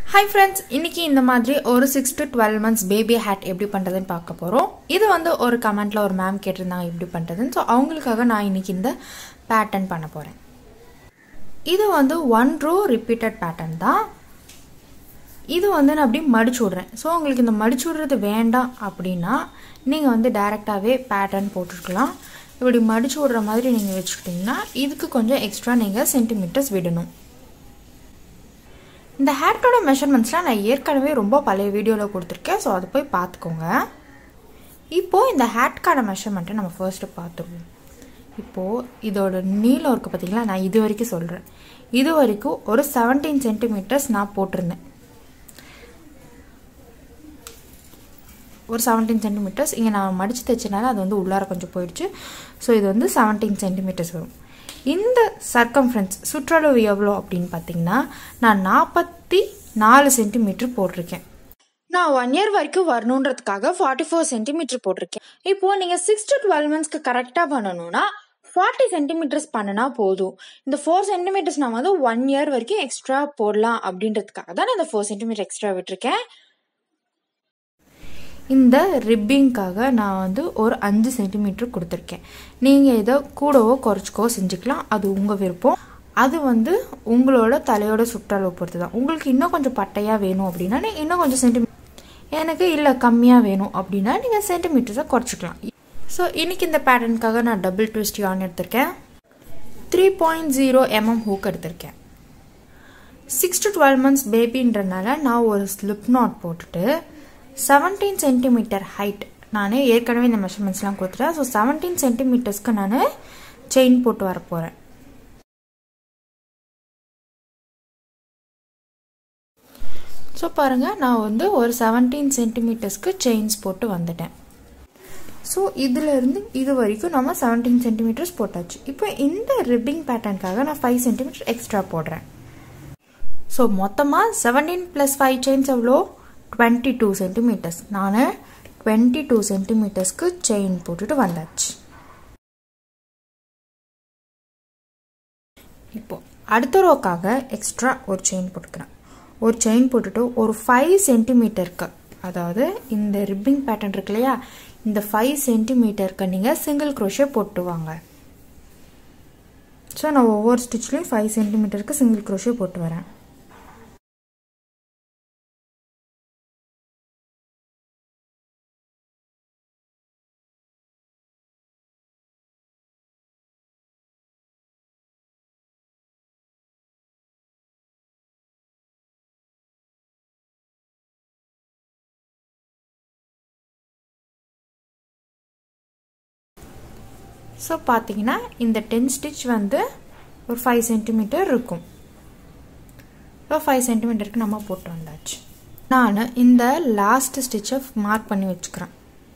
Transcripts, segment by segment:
hi friends இன்னைக்கு இந்த மாதிரி ஒரு six to twelve months baby hat எப்படி பண்ணுறதுன்னு பார்க்க போகிறோம் இது வந்து ஒரு கமெண்ட்டில் ஒரு மேம் கேட்டிருந்தாங்க எப்படி பண்ணுறதுன்னு ஸோ அவங்களுக்காக நான் இன்னைக்கு இந்த பேட்டர்ன் பண்ண போகிறேன் இது வந்து ஒன் ரோ ரிப்பீட்டட் பேட்டர்ன் தான் இது வந்து நான் அப்படி மடிச்சு விட்றேன் ஸோ உங்களுக்கு இந்த மடிச்சு விட்றது வேண்டாம் அப்படின்னா நீங்கள் வந்து டைரெக்டாகவே பேட்டர்ன் போட்டுருக்கலாம் இப்படி மடிச்சு விட்ற மாதிரி நீங்கள் வச்சுக்கிட்டிங்கன்னா இதுக்கு கொஞ்சம் எக்ஸ்ட்ரா நீங்கள் சென்டிமீட்டர்ஸ் விடணும் இந்த ஹேர்டோட மெஷர்மெண்ட்ஸ்லாம் நான் ஏற்கனவே ரொம்ப பழைய வீடியோவில் கொடுத்துருக்கேன் ஸோ அதை போய் பார்த்துக்கோங்க இப்போது இந்த ஹேட்கார்டை மெஷர்மெண்ட்டை நம்ம ஃபர்ஸ்ட்டு பார்த்துருவோம் இப்போது இதோட நீளம் இருக்குது பார்த்தீங்களா நான் இது வரைக்கும் சொல்கிறேன் இது வரைக்கும் ஒரு செவன்டீன் சென்டிமீட்டர்ஸ் நான் போட்டிருந்தேன் ஒரு செவன்டீன் சென்டிமீட்டர்ஸ் இங்கே நான் மடித்து தைச்சனால அது வந்து உள்ளார கொஞ்சம் போயிடுச்சு ஸோ இது வந்து செவன்டீன் சென்டிமீட்டர்ஸ் வரும் இந்த சர்க்கம்ஃபரன்ஸ் சுற்றளவு எவ்வளோ அப்படின்னு பார்த்தீங்கன்னா நான் நாற்பத்தி நாலு சென்டிமீட்டர் போட்டிருக்கேன் நான் ஒன் இயர் வரைக்கும் வரணுன்றதுக்காக ஃபார்ட்டி ஃபோர் சென்டிமீட்டர் போட்டிருக்கேன் இப்போ நீங்கள் சிக்ஸ் டு டுவெல் மந்த்ஸ்க்கு கரெக்டாக பண்ணணும்னா ஃபார்ட்டி சென்டிமீட்டர்ஸ் பண்ணினா போதும் இந்த ஃபோர் சென்டிமீட்டர்ஸ் நான் வந்து ஒன் இயர் வரைக்கும் எக்ஸ்ட்ரா போடலாம் அப்படின்றதுக்காக தான் நான் இந்த ஃபோர் சென்டிமீட்டர் எக்ஸ்ட்ரா விட்டுருக்கேன் இந்த ரிப்பிங்காக நான் வந்து ஒரு அஞ்சு சென்டிமீட்டர் கொடுத்துருக்கேன் நீங்கள் இதை கூடவோ குறைச்சிக்கோ செஞ்சுக்கலாம் அது உங்கள் விருப்பம் அது வந்து உங்களோட தலையோட சுற்றளவு பொறுத்து தான் உங்களுக்கு இன்னும் கொஞ்சம் பட்டையாக வேணும் அப்படின்னா நீங்கள் இன்னும் கொஞ்சம் சென்டிமீட்டர் எனக்கு இல்லை கம்மியாக வேணும் அப்படின்னா நீங்கள் சென்டிமீட்டர்ஸை குறைச்சிக்கலாம் ஸோ இன்றைக்கி இந்த பேட்டர்னுக்காக நான் டபுள் ட்விஸ்ட் ஆன் எடுத்திருக்கேன் three point zero mm hook எடுத்திருக்கேன் சிக்ஸ் டு டுவெல் மந்த்ஸ் பேபின்றனால நான் ஒரு ஸ்லிப் நாட் போட்டுட்டு செவன்டீன் சென்டிமீட்டர் ஹைட் நான் ஏற்கனவே இந்த மெஷர்மெண்ட்ஸ்லாம் கொடுத்துட்டேன் ஸோ செவன்டீன் சென்டிமீட்டர்ஸ்க்கு நான் செயின் போட்டு வர போகிறேன் ஸோ பாருங்கள் நான் வந்து ஒரு செவன்டீன் சென்டிமீட்டர்ஸ்க்கு செயின்ஸ் போட்டு வந்துட்டேன் ஸோ இதிலிருந்து இது வரைக்கும் நம்ம செவன்டீன் சென்டிமீட்டர்ஸ் போட்டாச்சு இப்போ இந்த ரிப்பிங் பேட்டர்னுக்காக நான் ஃபைவ் சென்டிமீட்டர் எக்ஸ்ட்ரா போடுறேன் ஸோ மொத்தமாக செவன்டீன் ப்ளஸ் ஃபைவ் செயின்ஸ் எவ்வளோ டுவெண்ட்டி டூ சென்டிமீட்டர்ஸ் நான் டுவெண்ட்டி டூ சென்டிமீட்டர்ஸ்க்கு செயின் போட்டுட்டு வந்தாச்சு இப்போ அடுத்த ரோக்காக எக்ஸ்ட்ரா ஒரு செயின் போட்டுக்கிறேன் ஒரு செயின் போட்டுட்டு ஒரு ஃபைவ் சென்டிமீட்டருக்கு அதாவது இந்த ரிப்பிங் பேட்டர்ன் இருக்கு இல்லையா இந்த ஃபைவ் சென்டிமீட்டருக்கு நீங்கள் சிங்கிள் க்ரோஷே போட்டு வாங்க ஸோ நான் ஒவ்வொரு ஸ்டிச்லேயும் ஃபைவ் சென்டிமீட்டருக்கு சிங்கிள் க்ரோஷே போட்டு வரேன் ஸோ பார்த்தீங்கன்னா இந்த டென் ஸ்டிச் வந்து ஒரு ஃபைவ் சென்டிமீட்டர் இருக்கும் ஸோ ஃபைவ் சென்டிமீட்டருக்கு நம்ம போட்டு வந்தாச்சு நான் இந்த லாஸ்ட் ஸ்டிச்சை மார்க் பண்ணி வச்சுக்கிறேன்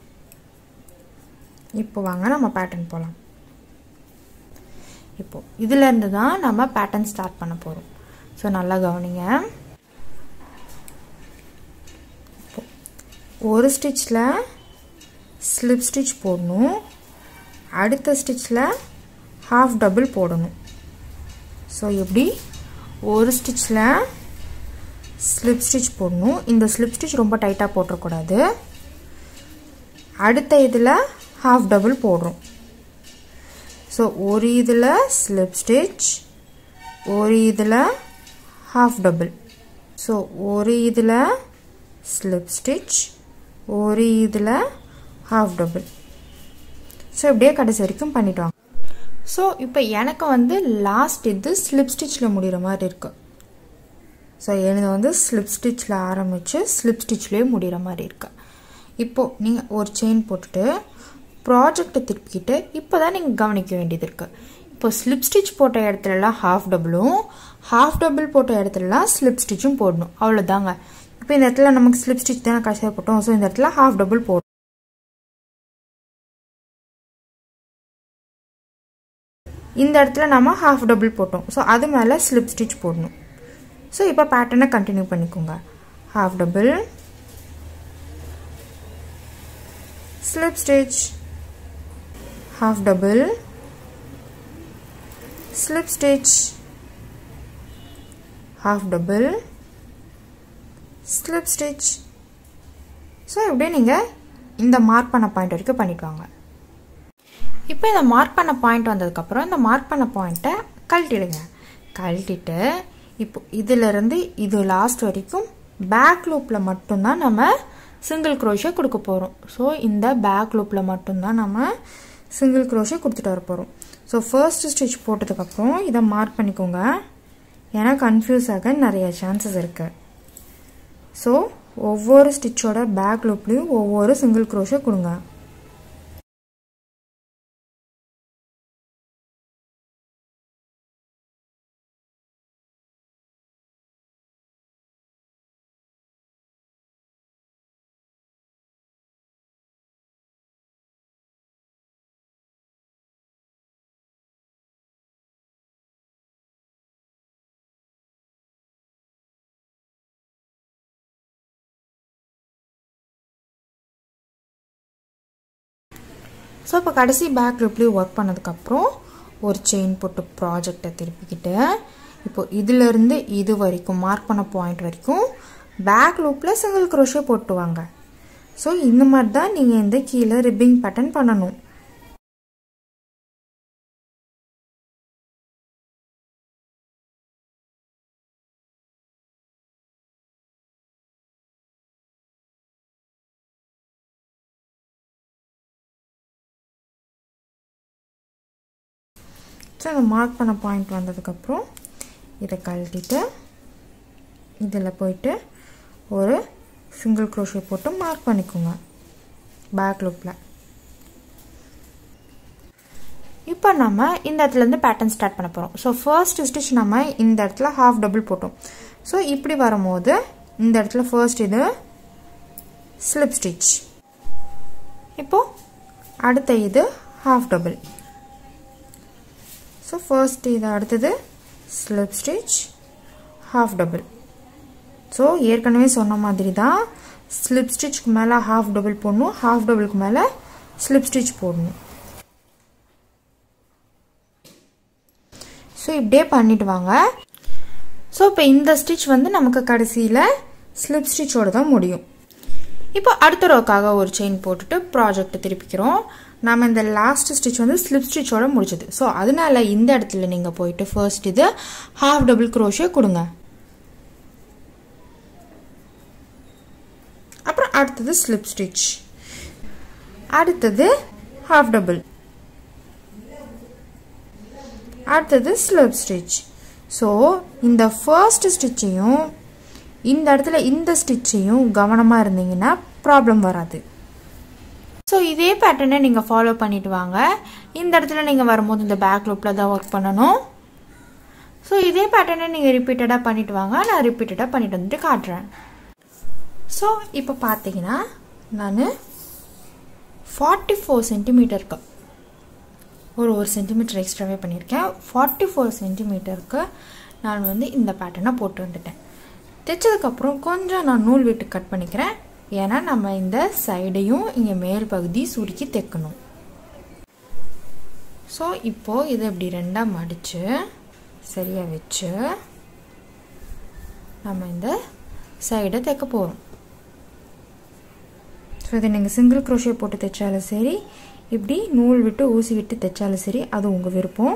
இப்போ வாங்க நம்ம பேட்டர்ன் போகலாம் இப்போ இதுலேருந்து தான் நம்ம பேட்டர்ன் ஸ்டார்ட் பண்ண போகிறோம் ஸோ நல்லா கவனிங்க ஒரு ஸ்டிச்சில் ஸ்லிப் ஸ்டிச் போடணும் அடுத்த ஸ்டிச்சில் ஹாஃப் டபுள் போடணும் ஸோ எப்படி ஒரு ஸ்டிச்சில் ஸ்லிப் ஸ்டிச் போடணும் இந்த ஸ்லிப் ஸ்டிச் ரொம்ப டைட்டாக போட்டுறக்கூடாது அடுத்த இதில் ஹாஃப் டபுள் போடுறோம் ஸோ ஒரு இதில் ஸ்லிப் ஸ்டிச் ஒரு இதில் ஹாஃப் டபுள் ஸோ ஒரு இதில் ஸ்லிப் ஸ்டிச் ஒரு இதில் ஹாஃப் டபுள் ஸோ இப்படியே கடைசி வரைக்கும் பண்ணிட்டோம் ஸோ இப்போ எனக்கு வந்து லாஸ்ட் இது ஸ்லிப் ஸ்டிச்சில் முடிகிற மாதிரி இருக்குது ஸோ எனக்கு வந்து ஸ்லிப் ஸ்டிச்சில் ஆரம்பித்து ஸ்லிப் ஸ்டிச்லேயே முடிகிற மாதிரி இருக்கு இப்போது நீங்கள் ஒரு செயின் போட்டுட்டு ப்ராஜெக்டை திருப்பிக்கிட்டு இப்போ தான் நீங்கள் கவனிக்க வேண்டியது இருக்குது இப்போ ஸ்லிப் ஸ்டிச் போட்ட இடத்துலலாம் ஹாஃப் டபுளும் ஹாஃப் டபுள் போட்ட இடத்துலலாம் ஸ்லிப் ஸ்டிச்சும் போடணும் அவ்வளோதாங்க இப்போ இந்த இடத்துல நமக்கு ஸ்லிப் ஸ்டிச் தானே கடைசியாக போட்டோம் ஸோ இந்த இடத்துல ஹாஃப் டபுள் போடும் இந்த இடத்துல நம்ம ஹாஃப் டபுள் போட்டோம் ஸோ அது மேலே ஸ்லிப் ஸ்டிச் போடணும் ஸோ இப்போ பேட்டர்னை கண்டினியூ பண்ணிக்கோங்க half double slip stitch half double slip stitch half double slip stitch so இப்படியே நீங்கள் இந்த மார்க் பண்ண பாயிண்ட் வரைக்கும் பண்ணிட்டு வாங்க இப்போ இந்த மார்க் பண்ண பாயிண்ட் வந்ததுக்கப்புறம் இந்த மார்க் பண்ண பாயிண்ட்டை கழட்டிடுங்க கழட்டிட்டு இப்போ இதிலிருந்து இது லாஸ்ட் வரைக்கும் பேக் லூப்பில் மட்டும்தான் நம்ம சிங்கிள் க்ரோஷே கொடுக்க போகிறோம் ஸோ இந்த பேக் லூப்பில் மட்டும்தான் நம்ம சிங்கிள் க்ரோஷே கொடுத்துட்டு வர போகிறோம் ஸோ ஃபர்ஸ்ட் ஸ்டிச் போட்டதுக்கப்புறம் இதை மார்க் பண்ணிக்கோங்க ஏன்னா கன்ஃபியூஸ் ஆக நிறைய சான்சஸ் இருக்குது ஸோ ஒவ்வொரு ஸ்டிச்சோட பேக் லூப்லேயும் ஒவ்வொரு சிங்கிள் க்ரோஷே கொடுங்க ஸோ இப்போ கடைசி பேக் லூப்லேயும் ஒர்க் பண்ணதுக்கப்புறம் ஒரு செயின் போட்டு ப்ராஜெக்டை திருப்பிக்கிட்டு இப்போ இதிலிருந்து இது வரைக்கும் மார்க் பண்ண பாயிண்ட் வரைக்கும் பேக் லூப்பில் சிங்கிள் க்ரோஷே போட்டு வாங்க ஸோ இந்த மாதிரி தான் நீங்கள் இந்த கீழே ரிப்பிங் பேட்டர்ன் பண்ணணும் ஸோ அந்த மார்க் பண்ண பாயிண்ட் வந்ததுக்கப்புறம் இதை கழட்டிட்டு இதில் போயிட்டு ஒரு சிங்கிள் க்ரோஷே போட்டு மார்க் பண்ணிக்கோங்க பேக் லுக்கில் இப்போ நம்ம இந்த இடத்துலேருந்து பேட்டர்ன் ஸ்டார்ட் பண்ண போகிறோம் ஸோ ஃபர்ஸ்ட் ஸ்டிச் நம்ம இந்த இடத்துல ஹாஃப் டபுள் போட்டோம் ஸோ இப்படி வரும்போது இந்த இடத்துல ஃபர்ஸ்ட் இது ஸ்லிப் ஸ்டிச் இப்போது அடுத்த இது ஹாஃப் டபுள் ஸோ ஃபர்ஸ்ட் இது அடுத்தது slip stitch half double so ஏற்கனவே சொன்ன மாதிரி தான் ஸ்லிப் ஸ்டிச்சுக்கு மேலே ஹாஃப் டபுள் போடணும் ஹாஃப் டபுளுக்கு மேலே ஸ்லிப் ஸ்டிச் போடணும் ஸோ இப்படியே பண்ணிட்டு வாங்க ஸோ இப்போ இந்த ஸ்டிச் வந்து நமக்கு கடைசியில் ஸ்லிப் ஸ்டிச்சோடு தான் முடியும் இப்போ அடுத்த ரோக்காக ஒரு செயின் போட்டுட்டு ப்ராஜெக்ட் திருப்பிக்கிறோம் நம்ம இந்த லாஸ்ட் ஸ்டிச் வந்து ஸ்லிப் ஸ்டிச்சோட முடிச்சது ஸோ அதனால இந்த இடத்துல நீங்கள் போயிட்டு ஃபர்ஸ்ட் இது ஹாஃப் டபுள் க்ரோஷே கொடுங்க அப்புறம் அடுத்தது ஸ்லிப் ஸ்டிச் அடுத்தது ஹாஃப் டபுள் அடுத்தது ஸ்லிப் ஸ்டிச் ஸோ இந்த ஃபர்ஸ்ட் ஸ்டிச்சையும் இந்த இடத்துல இந்த ஸ்டிச்சையும் கவனமாக இருந்தீங்கன்னா ப்ராப்ளம் வராது ஸோ இதே பேட்டர்னை நீங்கள் ஃபாலோ பண்ணிட்டு வாங்க இந்த இடத்துல நீங்கள் வரும்போது இந்த பேக் லூப்பில் தான் ஒர்க் பண்ணணும் ஸோ இதே பேட்டர்னை நீங்கள் ரிப்பீட்டடாக பண்ணிட்டு வாங்க நான் ரிப்பீட்டடாக பண்ணிட்டு வந்துட்டு காட்டுறேன் ஸோ இப்போ பார்த்தீங்கன்னா நான் ஃபார்ட்டி ஃபோர் சென்டிமீட்டருக்கு ஒரு ஒரு சென்டிமீட்டர் எக்ஸ்ட்ராவே பண்ணியிருக்கேன் ஃபார்ட்டி ஃபோர் சென்டிமீட்டருக்கு நான் வந்து இந்த பேட்டர்னை போட்டு வந்துட்டேன் தைச்சதுக்கப்புறம் கொஞ்சம் நான் நூல் விட்டு கட் பண்ணிக்கிறேன் ஏன்னா நம்ம இந்த சைடையும் இங்கே மேல் பகுதி சுருக்கி தைக்கணும் ஸோ இப்போது இதை இப்படி ரெண்டாக மடித்து சரியாக வச்சு நம்ம இந்த சைடை தைக்க போகிறோம் ஸோ இதை நீங்கள் சிங்கிள் க்ரோஷே போட்டு தைச்சாலும் சரி இப்படி நூல் விட்டு ஊசி விட்டு தைச்சாலும் சரி அது உங்கள் விருப்பம்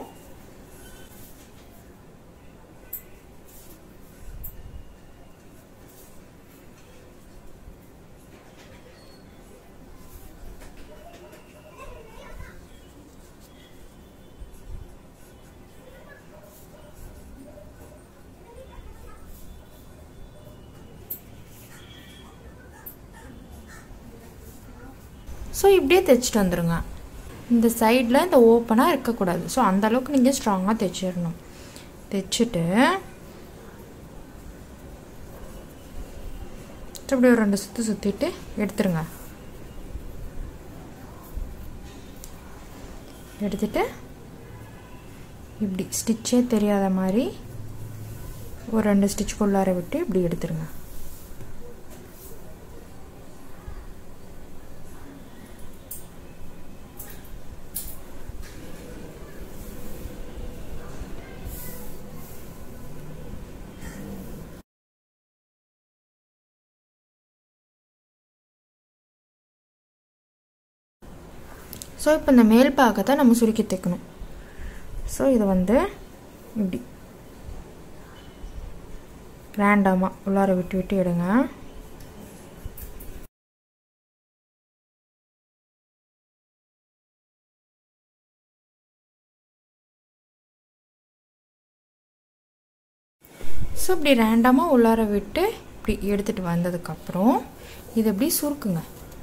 ஸோ இப்படியே தைச்சிட்டு வந்துடுங்க இந்த சைடில் இந்த ஓப்பனாக இருக்கக்கூடாது ஸோ அந்தளவுக்கு நீங்கள் ஸ்ட்ராங்காக தைச்சிடணும் தைச்சிட்டு இப்படி ஒரு ரெண்டு சுற்று சுற்றிட்டு எடுத்துருங்க எடுத்துட்டு இப்படி ஸ்டிச்சே தெரியாத மாதிரி ஒரு ரெண்டு ஸ்டிச் கொள்ளார விட்டு இப்படி எடுத்துருங்க ஸோ இப்போ இந்த மேல் பாகத்தை நம்ம சுருக்கி தைக்கணும் ஸோ இதை வந்து இப்படி ரேண்டமாக உள்ளார விட்டு விட்டு எடுங்க ஸோ இப்படி ரேண்டமாக உள்ளார விட்டு இப்படி எடுத்துகிட்டு வந்ததுக்கப்புறம் இதை இப்படி சுருக்குங்க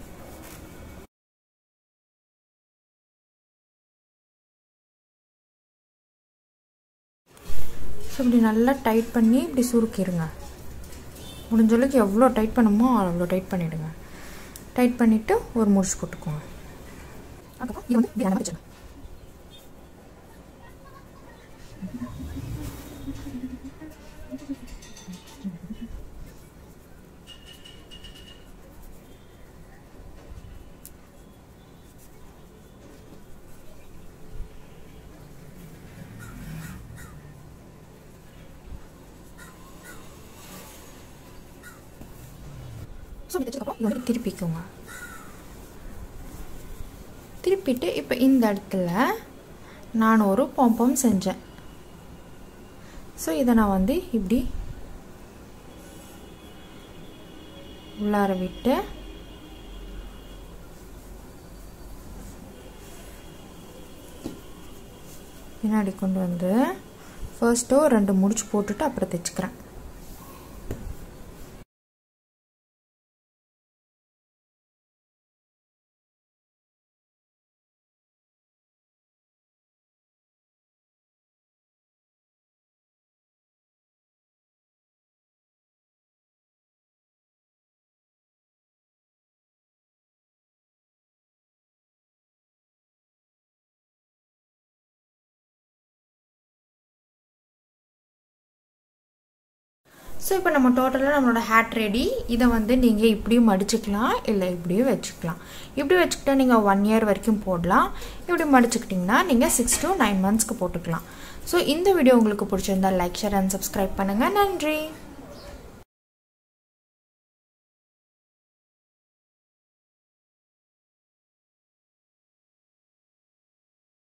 ஸோ இப்படி நல்லா டைட் பண்ணி இப்படி சுருக்கிடுங்க முடிஞ்ச அளவுக்கு எவ்வளோ டைட் பண்ணுமோ அவ்வளோ டைட் பண்ணிவிடுங்க டைட் பண்ணிவிட்டு ஒரு முடிச்சு போட்டுக்கோங்க அதுக்கப்புறம் இது வந்து இப்படி நல்லா வச்சுருங்க ஸோ தைச்சதுக்கப்புறம் இது வந்து திருப்பிக்கோங்க திருப்பிட்டு இப்போ இந்த இடத்துல நான் ஒரு பொம்பம் செஞ்சேன் ஸோ இதை நான் வந்து இப்படி உள்ளார விட்டு பின்னாடி கொண்டு வந்து ஃபர்ஸ்ட்டோ ரெண்டு முடிச்சு போட்டுட்டு அப்புறம் தைச்சுக்கிறேன் ஸோ இப்போ நம்ம டோட்டலாக நம்மளோட ஹேட் ரெடி இதை வந்து நீங்கள் இப்படியும் மடிச்சுக்கலாம் இல்லை இப்படியும் வச்சுக்கலாம் இப்படி வச்சுக்கிட்டா நீங்கள் ஒன் இயர் வரைக்கும் போடலாம் இப்படி மடிச்சுக்கிட்டிங்கன்னா நீங்கள் சிக்ஸ் டு நைன் மந்த்ஸ்க்கு போட்டுக்கலாம் ஸோ இந்த வீடியோ உங்களுக்கு பிடிச்சிருந்தா லைக் ஷேர் அண்ட் சப்ஸ்கிரைப் பண்ணுங்கள் நன்றி